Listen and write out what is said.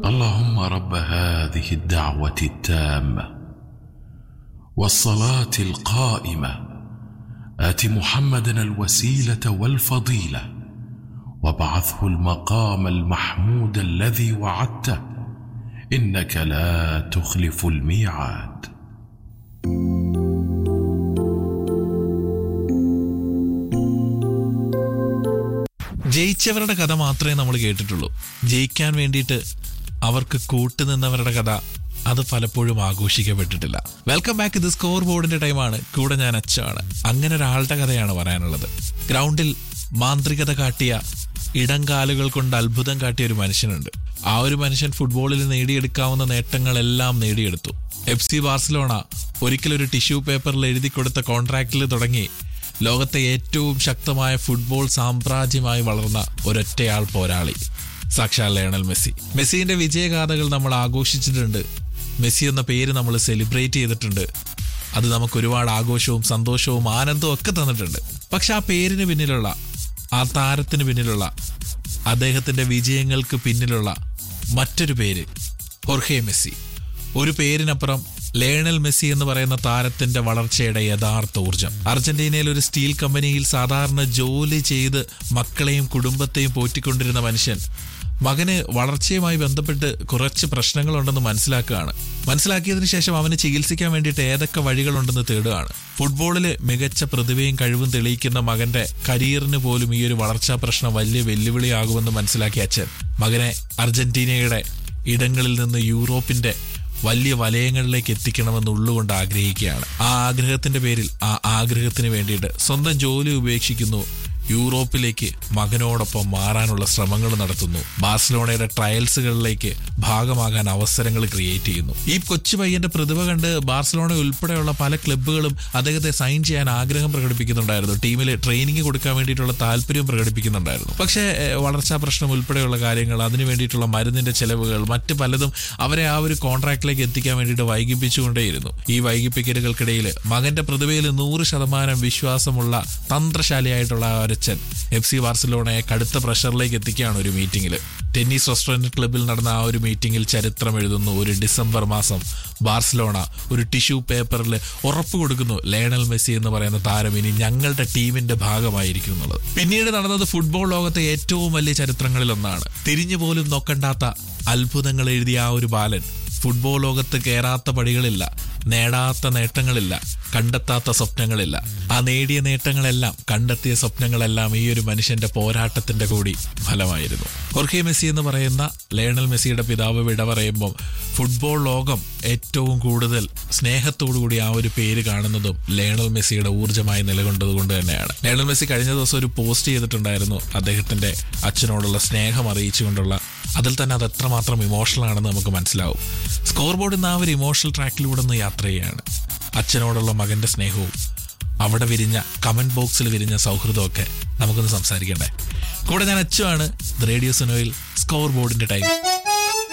اللهم رب هذه الدعوه التامه والصلاه القائمه ات محمدا الوسيله والفضيله وابعثه المقام المحمود الذي وعدته انك لا تخلف الميعاد ജയിച്ചവരുടെ കഥ മാത്രമേ നമ്മൾ കേട്ടിട്ടുള്ളൂ ജയിക്കാൻ വേണ്ടിയിട്ട് അവർക്ക് കൂട്ടുനിന്നവരുടെ കഥ അത് പലപ്പോഴും ആഘോഷിക്കപ്പെട്ടിട്ടില്ല വെൽക്കം ബാക്ക് ഇത് സ്കോർ ബോർഡിന്റെ ടൈമാണ് കൂടെ ഞാൻ അച്ചാണ് അങ്ങനെ ഒരാളുടെ കഥയാണ് പറയാനുള്ളത് ഗ്രൗണ്ടിൽ മാന്ത്രികത കാട്ടിയ ഇടംകാലുകൾ കൊണ്ട് അത്ഭുതം കാട്ടിയ ഒരു മനുഷ്യനുണ്ട് ആ ഒരു മനുഷ്യൻ ഫുട്ബോളിൽ നേടിയെടുക്കാവുന്ന നേട്ടങ്ങളെല്ലാം നേടിയെടുത്തു എഫ് സി ബാർസലോണ ഒരിക്കലൊരു ടിഷ്യൂ പേപ്പറിൽ എഴുതി കൊടുത്ത കോൺട്രാക്റ്റിൽ തുടങ്ങി ലോകത്തെ ഏറ്റവും ശക്തമായ ഫുട്ബോൾ സാമ്രാജ്യമായി വളർന്ന ഒരൊറ്റയാൾ പോരാളി സാക്ഷാൽ ലയണൽ മെസ്സി മെസ്സിന്റെ വിജയഗാഥകൾ നമ്മൾ ആഘോഷിച്ചിട്ടുണ്ട് മെസ്സി എന്ന പേര് നമ്മൾ സെലിബ്രേറ്റ് ചെയ്തിട്ടുണ്ട് അത് നമുക്ക് ഒരുപാട് ആഘോഷവും സന്തോഷവും ആനന്ദവും ഒക്കെ തന്നിട്ടുണ്ട് പക്ഷെ ആ പേരിന് പിന്നിലുള്ള ആ താരത്തിന് പിന്നിലുള്ള അദ്ദേഹത്തിന്റെ വിജയങ്ങൾക്ക് പിന്നിലുള്ള മറ്റൊരു പേര് ഹൊർഹെ മെസ്സി ഒരു പേരിനപ്പുറം ലേണൽ മെസ്സി എന്ന് പറയുന്ന താരത്തിന്റെ വളർച്ചയുടെ യഥാർത്ഥ ഊർജം അർജന്റീനയിൽ ഒരു സ്റ്റീൽ കമ്പനിയിൽ സാധാരണ ജോലി ചെയ്ത് മക്കളെയും കുടുംബത്തെയും പോറ്റിക്കൊണ്ടിരുന്ന മനുഷ്യൻ മകന് വളർച്ചയുമായി ബന്ധപ്പെട്ട് കുറച്ച് പ്രശ്നങ്ങളുണ്ടെന്ന് മനസ്സിലാക്കുകയാണ് മനസ്സിലാക്കിയതിനു ശേഷം അവന് ചികിത്സിക്കാൻ വേണ്ടിയിട്ട് ഏതൊക്കെ വഴികളുണ്ടെന്ന് തേടുകയാണ് ഫുട്ബോളില് മികച്ച പ്രതിഭയും കഴിവും തെളിയിക്കുന്ന മകന്റെ കരിയറിന് പോലും ഈ ഒരു വളർച്ചാ പ്രശ്നം വലിയ വെല്ലുവിളിയാകുമെന്ന് മനസ്സിലാക്കിയ അച്ഛൻ മകനെ അർജന്റീനയുടെ ഇടങ്ങളിൽ നിന്ന് യൂറോപ്പിന്റെ വലിയ വലയങ്ങളിലേക്ക് എത്തിക്കണമെന്ന് ഉള്ളുകൊണ്ട് ആഗ്രഹിക്കുകയാണ് ആ ആഗ്രഹത്തിന്റെ പേരിൽ ആ ആഗ്രഹത്തിന് വേണ്ടിയിട്ട് സ്വന്തം ജോലി ഉപേക്ഷിക്കുന്നു യൂറോപ്പിലേക്ക് മകനോടൊപ്പം മാറാനുള്ള ശ്രമങ്ങൾ നടത്തുന്നു ബാഴ്സലോണയുടെ ട്രയൽസുകളിലേക്ക് ഭാഗമാകാൻ അവസരങ്ങൾ ക്രിയേറ്റ് ചെയ്യുന്നു ഈ കൊച്ചു പയ്യന്റെ പ്രതിഭ കണ്ട് ബാഴ്സലോണ ഉൾപ്പെടെയുള്ള പല ക്ലബ്ബുകളും അദ്ദേഹത്തെ സൈൻ ചെയ്യാൻ ആഗ്രഹം പ്രകടിപ്പിക്കുന്നുണ്ടായിരുന്നു ടീമിൽ ട്രെയിനിങ് കൊടുക്കാൻ വേണ്ടിയിട്ടുള്ള താല്പര്യം പ്രകടിപ്പിക്കുന്നുണ്ടായിരുന്നു പക്ഷേ ഏഹ്, വളർച്ചാ പ്രശ്നം ഉൾപ്പെടെയുള്ള കാര്യങ്ങൾ അതിനു വേണ്ടിയിട്ടുള്ള മരുന്നിന്റെ ചെലവുകൾ മറ്റ് പലതും അവരെ ആ ഒരു കോൺട്രാക്റ്റിലേക്ക് എത്തിക്കാൻ വേണ്ടിയിട്ട് വൈകിപ്പിച്ചുകൊണ്ടേയിരുന്നു ഈ വൈകിപ്പിക്കലുകൾക്കിടയിൽ മകന്റെ പ്രതിഭയിൽ നൂറ് ശതമാനം വിശ്വാസമുള്ള തന്ത്രശാലിയായിട്ടുള്ള ആ ഒരച്ഛൻ എഫ് സി ബാർസലോണയെ കടുത്ത പ്രഷറിലേക്ക് എത്തിക്കുകയാണ് ഒരു മീറ്റിംഗിൽ ടെന്നീസ് റെസ്റ്റോറന്റ് ക്ലബിൽ നടന്ന ആ ഒരു മീറ്റിംഗിൽ ചരിത്രം എഴുതുന്നു ഒരു ഡിസംബർ മാസം ബാർസലോണ ഒരു ടിഷ്യൂ പേപ്പറിൽ ഉറപ്പ് കൊടുക്കുന്നു ലയണൽ മെസ്സി എന്ന് പറയുന്ന താരം ഇനി ഞങ്ങളുടെ ടീമിന്റെ ഭാഗമായിരിക്കും എന്നുള്ളത് പിന്നീട് നടന്നത് ഫുട്ബോൾ ലോകത്തെ ഏറ്റവും വലിയ ചരിത്രങ്ങളിൽ ഒന്നാണ് തിരിഞ്ഞു പോലും നോക്കണ്ടാത്ത അത്ഭുതങ്ങൾ എഴുതിയ ആ ഒരു ബാലൻ ഫുട്ബോൾ ലോകത്ത് കയറാത്ത പടികളില്ല നേടാത്ത നേട്ടങ്ങളില്ല കണ്ടെത്താത്ത സ്വപ്നങ്ങളില്ല ആ നേടിയ നേട്ടങ്ങളെല്ലാം കണ്ടെത്തിയ സ്വപ്നങ്ങളെല്ലാം ഈ ഒരു മനുഷ്യന്റെ പോരാട്ടത്തിന്റെ കൂടി ഫലമായിരുന്നു ഹൊർഹെ മെസ്സി എന്ന് പറയുന്ന ലയണൽ മെസ്സിയുടെ പിതാവ് വിട പറയുമ്പോൾ ഫുട്ബോൾ ലോകം ഏറ്റവും കൂടുതൽ സ്നേഹത്തോടുകൂടി ആ ഒരു പേര് കാണുന്നതും ലയണൽ മെസ്സിയുടെ ഊർജ്ജമായി നിലകൊണ്ടത് കൊണ്ട് തന്നെയാണ് ലയണൽ മെസ്സി കഴിഞ്ഞ ദിവസം ഒരു പോസ്റ്റ് ചെയ്തിട്ടുണ്ടായിരുന്നു അദ്ദേഹത്തിന്റെ അച്ഛനോടുള്ള സ്നേഹം അറിയിച്ചുകൊണ്ടുള്ള അതിൽ തന്നെ അത് എത്രമാത്രം ഇമോഷണൽ ആണെന്ന് നമുക്ക് മനസ്സിലാവും സ്കോർ ബോർഡ് ഇന്ന് ആ ഒരു ഇമോഷണൽ ട്രാക്കിലൂടെ ഒന്ന് യാത്ര ചെയ്യുകയാണ് അച്ഛനോടുള്ള മകന്റെ സ്നേഹവും അവിടെ വിരിഞ്ഞ കമന്റ് ബോക്സിൽ വിരിഞ്ഞ സൗഹൃദമൊക്കെ നമുക്കൊന്ന് സംസാരിക്കണ്ടേ കൂടെ ഞാൻ അച്ചുവാണ് റേഡിയോ സുനോയിൽ സ്കോർ ബോർഡിന്റെ ടൈം